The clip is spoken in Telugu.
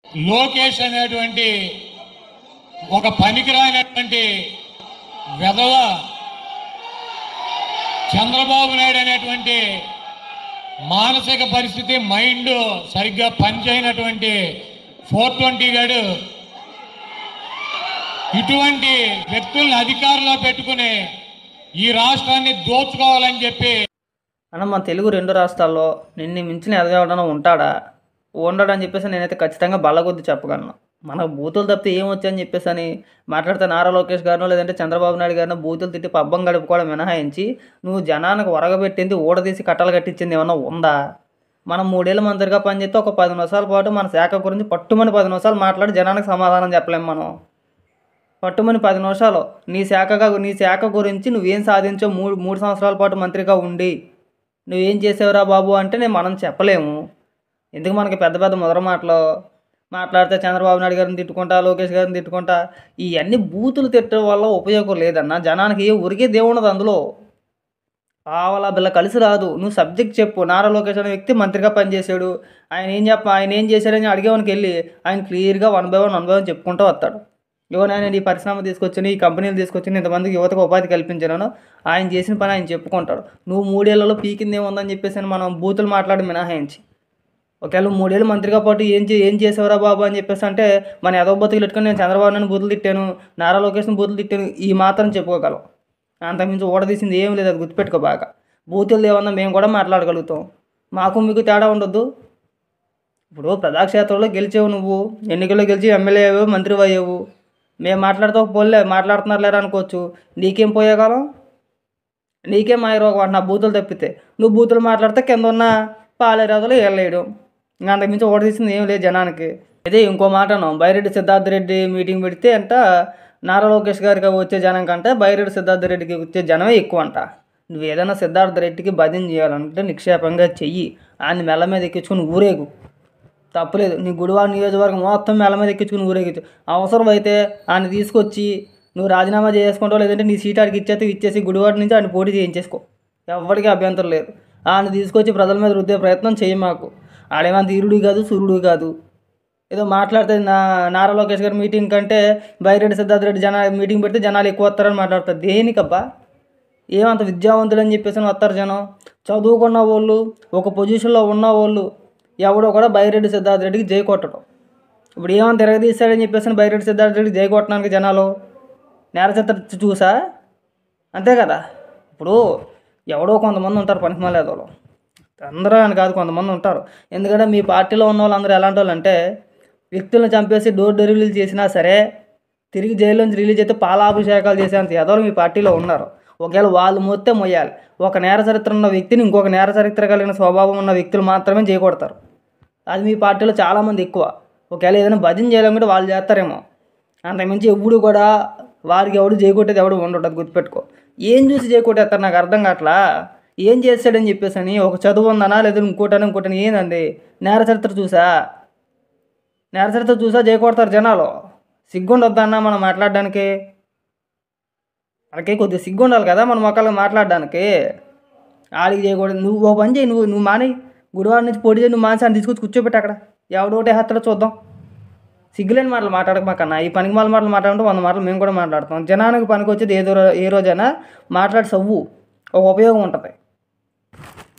లోకేష్ అనేటువంటి ఒక పనికిరానటువంటి వెధవ చంద్రబాబు నాయుడు అనేటువంటి మానసిక పరిస్థితి మైండ్ సరిగ్గా పనిచేయనటువంటి ఫోర్ ట్వంటీ గాడు ఇటువంటి వ్యక్తుల్ని అధికారంలో పెట్టుకుని ఈ రాష్ట్రాన్ని దోచుకోవాలని చెప్పి అన్న మన తెలుగు రెండు రాష్ట్రాల్లో నిన్ను మించిన ఎదగవడం ఉంటాడా ఉండడని చెప్పేసి నేనైతే ఖచ్చితంగా బల్లగొద్ది చెప్పగలను మనకు బూతులు తప్పితే ఏం వచ్చని చెప్పేసి అని మాట్లాడితే నారా లోకేష్ గారినో లేదంటే చంద్రబాబు నాయుడు గారినో బూతులు తిట్టి పబ్బం గడుపుకోవడం మినహాయించి నువ్వు జనానికి వరగబెట్టింది ఊడదీసి కట్టలు కట్టించింది ఏమన్నా ఉందా మనం మూడేళ్ళ మంత్రిగా పనిచేస్తే ఒక పది నిమిషాల పాటు మన శాఖ గురించి పట్టుమని పది నిమిషాలు మాట్లాడి జనానికి సమాధానం చెప్పలేం మనం పట్టుమని పది నిమిషాలు నీ శాఖగా నీ శాఖ గురించి నువ్వేం సాధించో మూడు మూడు సంవత్సరాల పాటు మంత్రిగా ఉండి నువ్వేం చేసావురా బాబు అంటే నేను మనం చెప్పలేము ఎందుకు మనకి పెద్ద పెద్ద ముదర మాటలు మాట్లాడితే చంద్రబాబు నాయుడు గారిని తిట్టుకుంటా లోకేష్ గారిని తిట్టుకుంటా ఇవన్నీ బూతులు తిట్టడం వల్ల ఉపయోగం లేదన్న జనానికి ఉరికేది ఏముండదు అందులో ఆవల బిల్ల కలిసి రాదు నువ్వు సబ్జెక్ట్ చెప్పు నారా లోకేష్ అనే వ్యక్తి మంత్రిగా పనిచేశాడు ఆయన ఏం చెప్ప ఆయన ఏం చేశాడని అడిగేవానికి వెళ్ళి ఆయన క్లియర్గా one by one one by one చెప్పుకుంటూ వస్తాడు ఇవన్న ఆయన ఈ పరిశ్రమ తీసుకొచ్చాను ఈ కంపెనీలు తీసుకొచ్చి ఇంతమందికి యువతకు ఉపాధి కల్పించాను ఆయన చేసిన పని ఆయన చెప్పుకుంటాడు నువ్వు మూడేళ్లలో పీకింది ఏముందని చెప్పేసి మనం బూతులు మాట్లాడి మినహాయించి ఒకవేళ నువ్వు మూడేళ్ళు మంత్రిగా పాటు ఏం చే ఏం చేసేవరా బాబు అని చెప్పేసి అంటే మన ఎదవ బతుకులు పెట్టుకొని నేను చంద్రబాబు నాయుడు బూతులు తిట్టాను నారా లోకేష్ని బూతులు తిట్టాను ఈ మాత్రం చెప్పుకోగలం అంతకుమించి ఓడదీసింది ఏం లేదు అది గుర్తుపెట్టుకో బాగా బూతులు ఏమన్నా మేము కూడా మాట్లాడగలుగుతాం మాకు మీకు తేడా ఉండొద్దు ఇప్పుడు ప్రజాక్షేత్రంలో గెలిచావు నువ్వు ఎన్నికల్లో గెలిచి ఎమ్మెల్యే అయ్యావు మంత్రి అయ్యావు మేము మాట్లాడితే పోలే మాట్లాడుతున్నారు లేరా అనుకోవచ్చు నీకేం పోయేకాలం నీకేం మాయరోగం అంటున్నా బూతులు తప్పితే నువ్వు బూతులు మాట్లాడితే కింద ఉన్న పాలేరాజులు వెళ్ళేయడం ఇంకా అంతకుమించి ఓడ తీసింది ఏం లేదు జనానికి అదే ఇంకో మాట అన్నాం బైరెడ్డి సిద్ధార్థ రెడ్డి మీటింగ్ పెడితే అంట నారా లోకేష్ గారికి వచ్చే జనం కంటే బైరెడ్డి సిద్ధార్థ రెడ్డికి వచ్చే జనమే ఎక్కువ అంట నువ్వు ఏదైనా సిద్ధార్థ రెడ్డికి భజన చేయాలంటే నిక్షేపంగా చెయ్యి ఆయన మెల్ల మీద ఎక్కించుకుని ఊరేగు తప్పులేదు నీ గుడివాడ నియోజకవర్గం మొత్తం మెల్ల మీద ఎక్కించుకుని ఊరేగించు అవసరం అయితే ఆయన తీసుకొచ్చి నువ్వు రాజీనామా చేసుకుంటావు లేదంటే నీ సీట్ ఆడికి ఇచ్చేస్తే ఇచ్చేసి గుడివాడ నుంచి ఆయన పోటీ చేయించేసుకో ఎవరికి అభ్యంతరం లేదు ఆయన తీసుకొచ్చి ప్రజల మీద రుద్దే ప్రయత్నం చేయి మాకు ఆడేమంత ఈరుడు కాదు సూర్యుడు కాదు ఏదో మాట్లాడితే నా నారా లోకేష్ గారి మీటింగ్ కంటే బైరెడ్డి సిద్ధార్థ రెడ్డి జన మీటింగ్ పెడితే జనాలు ఎక్కువ వస్తారని మాట్లాడతారు దేనికబ్బా ఏమంత విద్యావంతులు అని చెప్పేసి వస్తారు జనం చదువుకున్న వాళ్ళు ఒక పొజిషన్లో ఉన్న వాళ్ళు ఎవడో కూడా బైరెడ్డి సిద్ధార్థ రెడ్డికి జై కొట్టడం ఇప్పుడు ఏమైనా తిరగదీశాడని చెప్పేసి బైరెడ్డి సిద్ధార్థ రెడ్డికి జై కొట్టడానికి జనాలు నేరచిత్ర చూసా అంతే కదా ఇప్పుడు ఎవడో కొంతమంది ఉంటారు పనికి మళ్ళీ వాళ్ళు అందరూ అని కాదు కొంతమంది ఉంటారు ఎందుకంటే మీ పార్టీలో ఉన్న వాళ్ళందరూ ఎలాంటి వాళ్ళు అంటే వ్యక్తులను చంపేసి డోర్ డెలివరీలు చేసినా సరే తిరిగి జైలు నుంచి రిలీజ్ అయితే పాలాభిషేకాలు చేసేంత ఎదవలు మీ పార్టీలో ఉన్నారు ఒకవేళ వాళ్ళు మొత్తం మొయ్యాలి ఒక నేర చరిత్ర ఉన్న వ్యక్తిని ఇంకొక నేర చరిత్ర కలిగిన స్వభావం ఉన్న వ్యక్తులు మాత్రమే చేయకూడతారు అది మీ పార్టీలో చాలామంది ఎక్కువ ఒకవేళ ఏదైనా భజన చేయాలనుకుంటే వాళ్ళు చేస్తారేమో అంతకుమించి ఎప్పుడు కూడా వారికి ఎవడు చేయకొట్టేది ఎవడు ఉండదు అది గుర్తుపెట్టుకో ఏం చూసి చేయకొట్టేస్తారు నాకు అర్థం కావట్లా ఏం చేస్తాడని చెప్పేసి అని ఒక చదువు ఉందనా లేదా ఇంకోటని ఇంకోటని ఏందండి నేర చరిత్ర చూసా నేర చరిత్ర చూసా చేయకొడతారు జనాలు సిగ్గుండొద్దన్నా మనం మాట్లాడడానికి వాళ్ళకి కొద్దిగా సిగ్గు ఉండాలి కదా మన మొక్కలు మాట్లాడడానికి ఆడికి చేయకూడదు నువ్వు ఓ పని చేయి నువ్వు నువ్వు మాని గుడివాడ నుంచి పొడి చేయి నువ్వు మానసాన్ని తీసుకొచ్చి కూర్చోబెట్టి అక్కడ ఎవడోటే హత్తలో చూద్దాం సిగ్గులేని మాటలు మాట్లాడక మాకన్నా ఈ పనికి మాల మాటలు మాట్లాడుతూ వంద మాటలు మేము కూడా మాట్లాడతాం జనానికి పనికి వచ్చేది ఏదో రో- ఏ రోజైనా మాట్లాడి సవ్వు ఒక ఉపయోగం ఉంటుంది